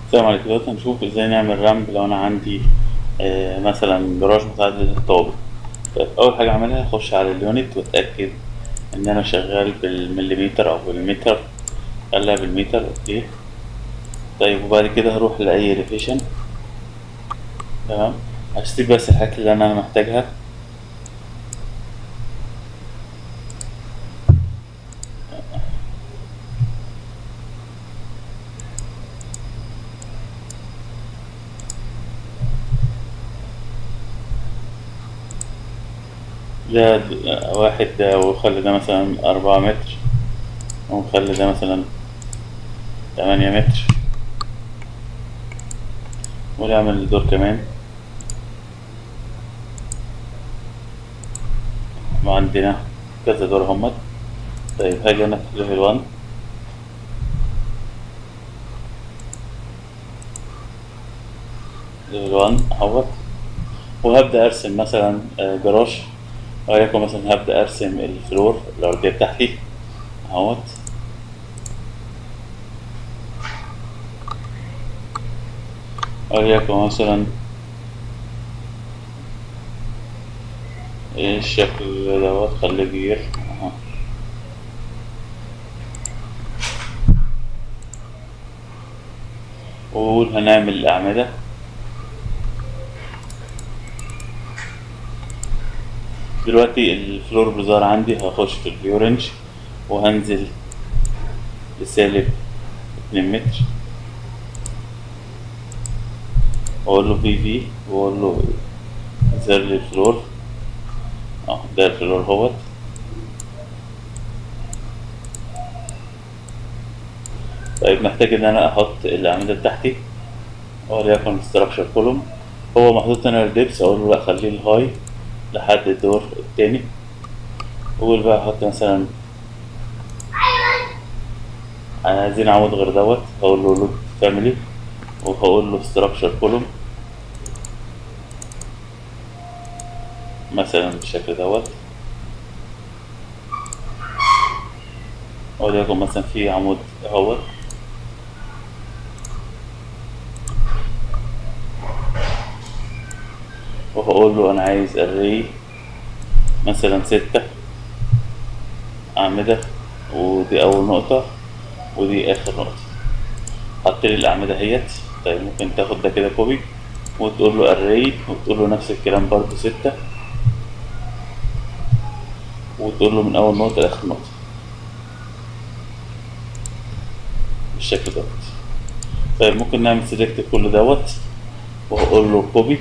السلام عليكم دلوقتي هنشوف ازاي نعمل رامب لو انا عندي آه مثلا جراج متعدد الطوابق طيب اول حاجه اعملها اخش على اليونت واتاكد ان انا شغال بالمليمتر او بالمتر خليها بالمتر اوكي طيب وبعد كده هروح لاي ريفيشن تمام هشتري بس الحاجات اللي انا محتاجها ده د- واحد ده وخلي ده مثلا أربعة متر ونخلي ده مثلا تمانية متر ونعمل دور كمان وعندنا كذا دور همت طيب هاجي أنا في ليفل وان ليفل وان اهوت وهبدأ أرسم مثلا آه، جراج وليكن مثلا هبدأ أرسم الفلور الأرضية بتاعتي اهوت وليكن مثلا إيه الشكل دوت خليه كبير أهو. وقول هنعمل الأعمدة دلوقتي الفلور بزار عندي هخش في الفيو رينج وهنزل لسالب اتنين متر واقول له في في واقول له ظهر لي الفلور اه ده الفلور اهوت طيب محتاج ان انا احط الاعمده بتاعتي وليكن structure column هو محطوط هنا الدبس اقول له لا خليه الهاي لحد الدور التاني اقول بقى احط مثلا عايزين عمود غير دوت هقول له لود فاميلي وهقول له structure column مثلا بالشكل دوت وليكن مثلا في عمود اهوت وهقول له انا عايز array مثلا ستة أعمدة ودي أول نقطة ودي آخر نقطة حط لي الأعمدة اهيت طيب ممكن تاخد ده كده كوبي وتقول له array وتقول له نفس الكلام برضو ستة وتقول له من أول نقطة لآخر نقطة بالشكل دوت طيب ممكن نعمل سيلكت كل دوت وهقول له كوبي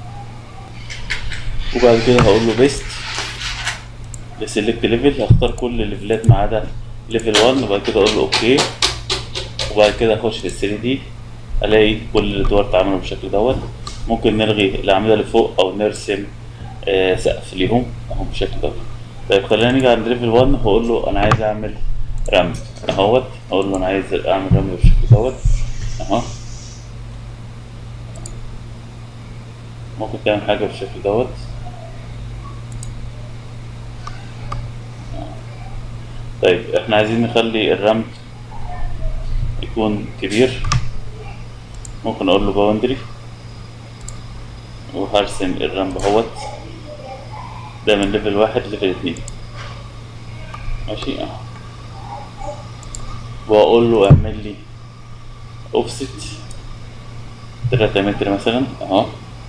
وبعد كده هقول له بيست لسيلكت ليفل هختار كل الليفلات ما عدا ليفل 1 وبعد كده اقول له اوكي وبعد كده اخش في ال 3 دي الاقي كل الادوار اتعملوا بالشكل دوت ممكن نلغي الاعمده اللي فوق او نرسم آه سقف ليهم اهو بالشكل دوت طيب خلينا نيجي عند ليفل 1 هقول له انا عايز اعمل رمل اهوت اقول له انا عايز اعمل رمل بالشكل دوت اهو ممكن تعمل حاجه بالشكل دوت طيب احنا عايزين نخلي الرمل يكون كبير ممكن اقول له باوندري وهرسم الرمل اهوت ده من ليفل واحد ليفل اتنين ماشي اه واقول له اعمل لي اوفست تلاتة متر مثلا اهو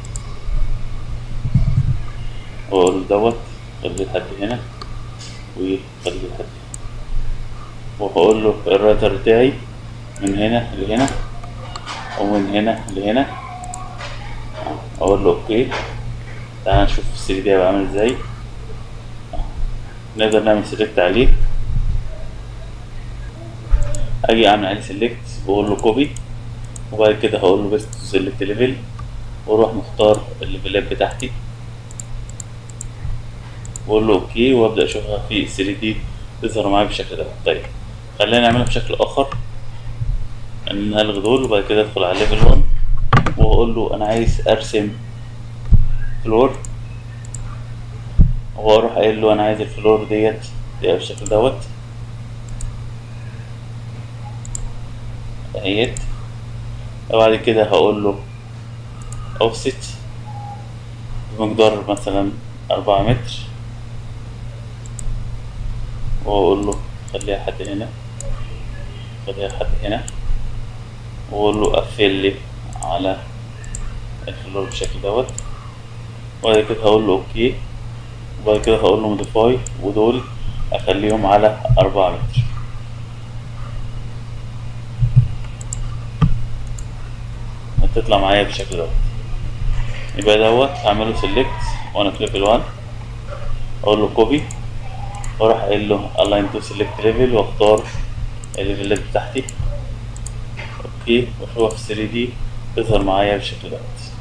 واقول له دوت خليه لحد هنا وخليه لحد هنا وهقول له الرايتر بتاعي من هنا لهنا ومن هنا لهنا اقول له اوكي تعال نشوف ال 3 دي هيبقى عامل ازاي نقدر نعمل سيلكت عليه اجي اعمل عليه سيلكت واقول له كوبي وبعد كده هقول له بيست تو سيلكت ليفل واروح مختار الليفلات بتاعتي واقول له اوكي وابدا اشوفها في ال 3 دي تظهر معايا بالشكل ده طيب خلينا نعملها بشكل اخر ان نلغي دول وبعد كده ادخل على ليفل 1 واقول له انا عايز ارسم فلور واروح قايل له انا عايز الفلور ديت تبقى بالشكل دوت اهيت وبعد كده هقول له اوفست بمقدار مثلا أربعة متر وأقول له خليها حد هنا خليها حد هنا وأقول له قفل لي على الفلور بالشكل دوت وبعد كده هقول له اوكي وبعد كده هقول له موديفاي ودول اخليهم على أربعة متر هتطلع معايا بالشكل دوت يبقى دوت هعمله سيلكت وانا في ليفل 1 اقول له كوبي واروح قايل له align to select level واختار الليفلات بتاعتي اوكي واشوفها في 3 دي تظهر معايا بالشكل دوت